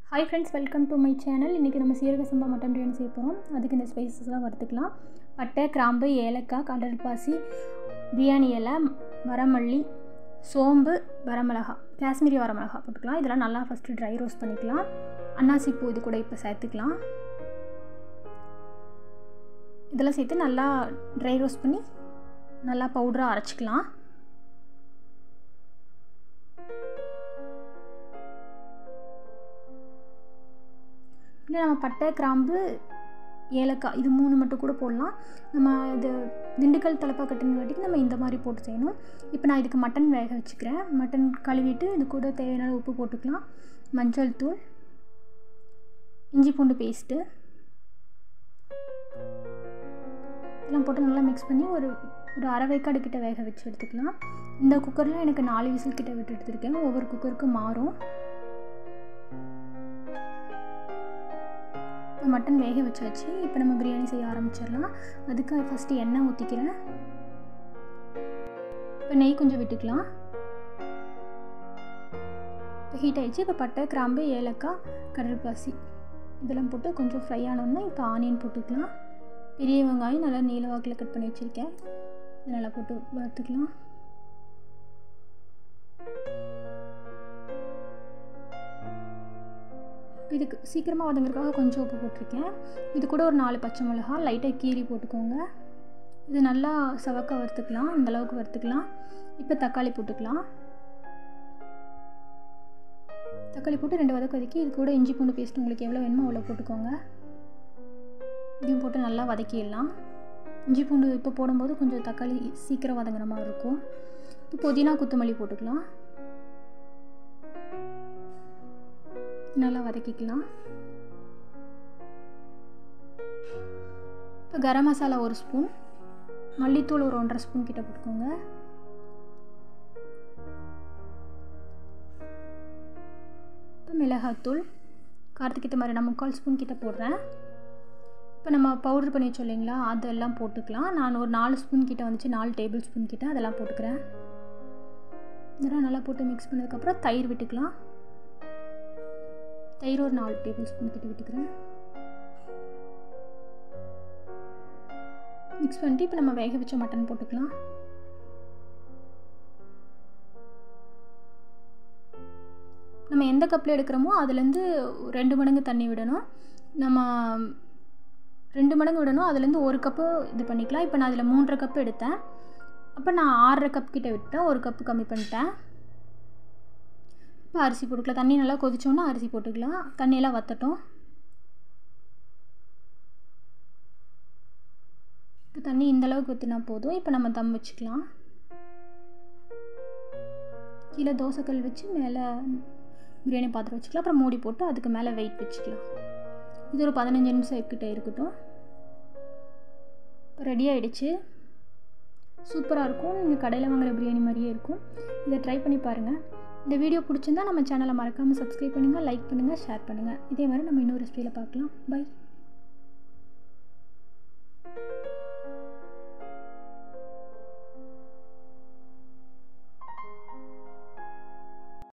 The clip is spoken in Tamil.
hi friends welcome to my channel இன்றைக்கி நம்ம சீரக சம்பா மட்டன் பிரியாணி செய்ய போகிறோம் அதுக்கு இந்த ஸ்பைசஸ்லாம் வறுத்துக்கலாம் பட்டை கிராம்பு ஏலக்காய் கடல்பாசி பிரியாணி இலை வரமல்லி சோம்பு வரமிளகா காஷ்மீரி வரமிளகா போட்டுக்கலாம் இதெல்லாம் நல்லா ஃபஸ்ட்டு ட்ரை ரோஸ்ட் பண்ணிக்கலாம் அன்னாசி பூ இது கூட இப்போ சேர்த்துக்கலாம் இதெல்லாம் சேர்த்து நல்லா ட்ரை ரோஸ்ட் பண்ணி நல்லா பவுடராக அரைச்சிக்கலாம் இல்லை நம்ம பட்டை கிராம்பு ஏலக்காய் இது மூணு மட்டும் கூட போடலாம் நம்ம இது திண்டுக்கல் தலைப்பாக்கட்டுங்காட்டிக்கு நம்ம இந்த மாதிரி போட்டு செய்யணும் இப்போ நான் இதுக்கு மட்டன் வேக வச்சுக்கிறேன் மட்டன் கழுவிட்டு இது கூட தேவையான உப்பு போட்டுக்கலாம் மஞ்சள் தூள் இஞ்சி பூண்டு பேஸ்ட்டு இதெல்லாம் போட்டு நல்லா மிக்ஸ் பண்ணி ஒரு ஒரு அரை வேக்காடு கிட்ட வேக வச்சு எடுத்துக்கலாம் இந்த குக்கரில் எனக்கு நாலு விசில் கிட்ட விட்டு எடுத்துருக்கேன் ஒவ்வொரு குக்கருக்கும் மாறும் இப்போ மட்டன் வேக வச்சாச்சு இப்போ நம்ம பிரியாணி செய்ய ஆரம்பிச்சிடலாம் அதுக்கு ஃபஸ்ட்டு எண்ணெய் ஊற்றிக்கிறேன் இப்போ நெய் கொஞ்சம் விட்டுக்கலாம் இப்போ ஹீட் ஆகிடுச்சு இப்போ பட்டை கிராம்பு ஏலக்காய் கடல்பாசி இதெல்லாம் போட்டு கொஞ்சம் ஃப்ரை ஆனோன்னா இப்போ ஆனியன் போட்டுக்கலாம் பெரிய வெங்காயம் நல்லா நீல வாக்கில் கட் பண்ணி வச்சுருக்கேன் இதை நல்லா போட்டு வறுத்துக்கலாம் இதுக்கு சீக்கிரமாக வதங்கிறதுக்காக கொஞ்சம் உப்பு போட்டிருக்கேன் இது கூட ஒரு நாலு பச்சை மிளகா லைட்டாக கீரி போட்டுக்கோங்க இது நல்லா சவக்க வறுத்துக்கலாம் இந்தளவுக்கு வறுத்துக்கலாம் இப்போ தக்காளி போட்டுக்கலாம் தக்காளி போட்டு ரெண்டு வதக்கு வதக்கி இது கூட இஞ்சி பூண்டு பேஸ்ட் உங்களுக்கு எவ்வளோ வேணுமோ அவ்வளோ போட்டுக்கோங்க இதையும் போட்டு நல்லா வதக்கிடலாம் இஞ்சி பூண்டு இப்போ போடும்போது கொஞ்சம் தக்காளி சீக்கிரம் வதங்குற மாதிரி இருக்கும் இப்போ புதினா கொத்தமல்லி போட்டுக்கலாம் நல்லா வதக்கிக்கலாம் இப்போ கரம் மசாலா ஒரு ஸ்பூன் மல்லித்தூள் ஒரு ஒன்றரை ஸ்பூன் கிட்ட போட்டுக்கோங்க இப்போ மிளகாத்தூள் காரத்துக்கு ஏற்ற மாதிரி நான் முக்கால் ஸ்பூன் கிட்ட போடுறேன் இப்போ நம்ம பவுட்ரு பண்ணி வச்சோம் இல்லைங்களா அதெல்லாம் போட்டுக்கலாம் நான் ஒரு நாலு ஸ்பூன் கிட்ட வந்துச்சு நாலு டேபிள் ஸ்பூன் கிட்ட அதெல்லாம் போட்டுக்கிறேன் இதெல்லாம் நல்லா போட்டு மிக்ஸ் பண்ணதுக்கப்புறம் தயிர் விட்டுக்கலாம் தயிர் ஒரு நாலு டேபிள் ஸ்பூன் கிட்ட விட்டுக்கிறேன் மிக்ஸ் பண்ணிட்டு இப்போ நம்ம வேக வச்ச மட்டன் போட்டுக்கலாம் நம்ம எந்த கப்பில் எடுக்கிறோமோ அதுலேருந்து ரெண்டு மடங்கு தண்ணி விடணும் நம்ம ரெண்டு மடங்கு விடணும் அதுலேருந்து ஒரு கப்பு இது பண்ணிக்கலாம் இப்போ நான் அதில் மூன்றரை கப்பு எடுத்தேன் அப்போ நான் ஆறரை கப் கிட்ட விட்டேன் ஒரு கப்பு கம்மி பண்ணிட்டேன் இப்போ அரிசி போட்டுக்கலாம் தண்ணி நல்லா கொதிச்சோன்னா அரிசி போட்டுக்கலாம் தண்ணியெல்லாம் வற்றட்டும் இப்போ தண்ணி இந்தளவுக்கு ஊற்றினா போதும் இப்போ நம்ம தம் வச்சுக்கலாம் கீழே தோசைக்கல் வச்சு மேலே பிரியாணி பாத்திரம் வச்சுக்கலாம் அப்புறம் மூடி போட்டு அதுக்கு மேலே வெயிட் வச்சுக்கலாம் இது ஒரு பதினஞ்சு நிமிஷம் கிட்ட இருக்கட்டும் இப்போ ரெடி ஆகிடுச்சு சூப்பராக இருக்கும் நீங்கள் கடையில் வாங்குகிற பிரியாணி மாதிரியே இருக்கும் இதை ட்ரை பண்ணி பாருங்கள் இந்த வீடியோ பிடிச்சிருந்தா நம்ம சேனலை மறக்காமல் சப்ஸ்கிரைப் பண்ணுங்கள் லைக் பண்ணுங்கள் ஷேர் பண்ணுங்கள் இதே மாதிரி நம்ம இன்னொரு ரெசிபியில் பார்க்கலாம் பை